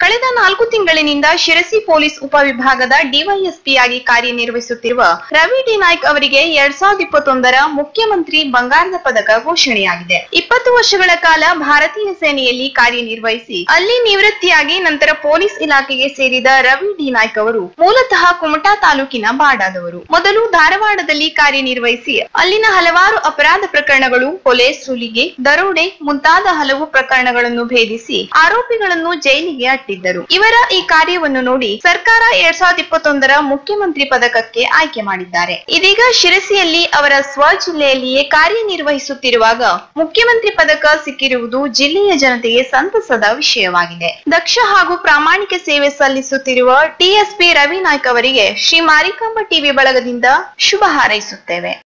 ಕಳೆದ ನಾಲ್ಕು ತಿಂಗಳಿನಿಂದ ಶಿರಸಿ ಪೊಲೀಸ್ ಉಪವಿಭಾಗದ ಡಿವೈಎಸ್ಪಿ ಆಗಿ ಕಾರ್ಯನಿರ್ವಹಿಸುತ್ತಿರುವ ರವಿ ಡಿ ನಾಯ್ಕ್ ಅವರಿಗೆ ಎರಡ್ ಸಾವಿರದ ಇಪ್ಪತ್ತೊಂದರ ಮುಖ್ಯಮಂತ್ರಿ ಬಂಗಾರದ ಪದಕ ಘೋಷಣೆಯಾಗಿದೆ ಇಪ್ಪತ್ತು ವರ್ಷಗಳ ಕಾಲ ಭಾರತೀಯ ಸೇನೆಯಲ್ಲಿ ಕಾರ್ಯನಿರ್ವಹಿಸಿ ಅಲ್ಲಿ ನಿವೃತ್ತಿಯಾಗಿ ನಂತರ ಪೊಲೀಸ್ ಇಲಾಖೆಗೆ ಸೇರಿದ ರವಿ ಡಿ ನಾಯ್ಕ್ ಅವರು ಮೂಲತಃ ಕುಮಟಾ ತಾಲೂಕಿನ ಬಾಡಾದವರು ಮೊದಲು ಧಾರವಾಡದಲ್ಲಿ ಕಾರ್ಯನಿರ್ವಹಿಸಿ ಅಲ್ಲಿನ ಹಲವಾರು ಅಪರಾಧ ಪ್ರಕರಣಗಳು ಕೊಲೆ ಸುಲಿಗೆ ದರೋಡೆ ಮುಂತಾದ ಹಲವು ಪ್ರಕರಣಗಳನ್ನು ಭೇದಿಸಿ ಆರೋಪಿಗಳನ್ನು ಜೈಲಿಗೆ ಅಟ್ಟಿದ್ದರು ಇವರ ಈ ಕಾರ್ಯವನ್ನು ನೋಡಿ ಸರ್ಕಾರ ಎರಡ್ ಸಾವಿರದ ಇಪ್ಪತ್ತೊಂದರ ಮುಖ್ಯಮಂತ್ರಿ ಪದಕಕ್ಕೆ ಆಯ್ಕೆ ಮಾಡಿದ್ದಾರೆ ಇದೀಗ ಶಿರಸಿಯಲ್ಲಿ ಅವರ ಸ್ವ ಜಿಲ್ಲೆಯಲ್ಲಿಯೇ ಕಾರ್ಯನಿರ್ವಹಿಸುತ್ತಿರುವಾಗ ಮುಖ್ಯಮಂತ್ರಿ ಪದಕ ಸಿಕ್ಕಿರುವುದು ಜಿಲ್ಲೆಯ ಜನತೆಗೆ ಸಂತಸದ ವಿಷಯವಾಗಿದೆ ದಕ್ಷ ಹಾಗೂ ಪ್ರಾಮಾಣಿಕ ಸೇವೆ ಸಲ್ಲಿಸುತ್ತಿರುವ ಟಿಎಸ್ಪಿ ರವಿ ನಾಯ್ಕ್ ಅವರಿಗೆ ಶ್ರೀ ಮಾರಿಕಾಂಬ ಟಿವಿ ಬಳಗದಿಂದ ಶುಭ ಹಾರೈಸುತ್ತೇವೆ